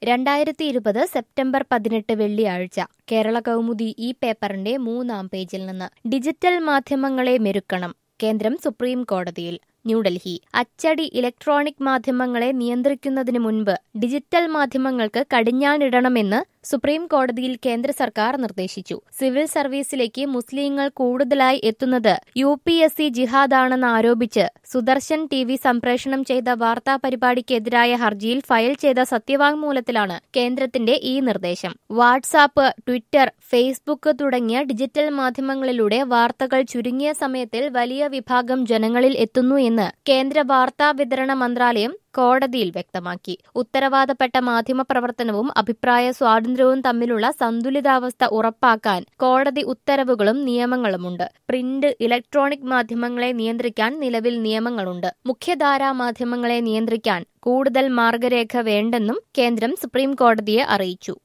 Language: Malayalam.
രണ്ടായിരത്തി ഇരുപത് സെപ്റ്റംബർ പതിനെട്ട് വെള്ളിയാഴ്ച കേരള കൗമുദി ഈ പേപ്പറിന്റെ മൂന്നാം പേജിൽ നിന്ന് ഡിജിറ്റൽ മാധ്യമങ്ങളെ മെരുക്കണം കേന്ദ്രം സുപ്രീം കോടതിയിൽ ന്യൂഡൽഹി അച്ചടി ഇലക്ട്രോണിക് മാധ്യമങ്ങളെ നിയന്ത്രിക്കുന്നതിന് മുൻപ് ഡിജിറ്റൽ മാധ്യമങ്ങൾക്ക് കടിഞ്ഞാണിടണമെന്ന് സുപ്രീം കോടതിയിൽ കേന്ദ്ര സർക്കാർ നിർദ്ദേശിച്ചു സിവിൽ സർവീസിലേക്ക് മുസ്ലിങ്ങൾ കൂടുതലായി എത്തുന്നത് യു പി എസ് സി ജിഹാദാണെന്ന് ആരോപിച്ച് സുദർശൻ ടി വി സംപ്രേഷണം ചെയ്ത വാർത്താ പരിപാടിക്കെതിരായ ഹർജിയിൽ ഫയൽ ചെയ്ത സത്യവാങ്മൂലത്തിലാണ് കേന്ദ്രത്തിന്റെ ഈ നിർദ്ദേശം വാട്സാപ്പ് ട്വിറ്റർ ഫേസ്ബുക്ക് തുടങ്ങിയ ഡിജിറ്റൽ മാധ്യമങ്ങളിലൂടെ വാർത്തകൾ ചുരുങ്ങിയ സമയത്തിൽ വലിയ വിഭാഗം ജനങ്ങളിൽ എത്തുന്നു എന്ന് കേന്ദ്ര വാർത്താ വിതരണ മന്ത്രാലയം കോടതിയിൽ വ്യക്തമാക്കി ഉത്തരവാദപ്പെട്ട മാധ്യമപ്രവർത്തനവും അഭിപ്രായ സ്വാതന്ത്ര്യവും തമ്മിലുള്ള സന്തുലിതാവസ്ഥ ഉറപ്പാക്കാൻ കോടതി ഉത്തരവുകളും നിയമങ്ങളുമുണ്ട് പ്രിന്റ് ഇലക്ട്രോണിക് മാധ്യമങ്ങളെ നിയന്ത്രിക്കാൻ നിലവിൽ നിയമങ്ങളുണ്ട് മുഖ്യധാരാ മാധ്യമങ്ങളെ നിയന്ത്രിക്കാൻ കൂടുതൽ മാർഗരേഖ വേണ്ടെന്നും കേന്ദ്രം സുപ്രീം കോടതിയെ അറിയിച്ചു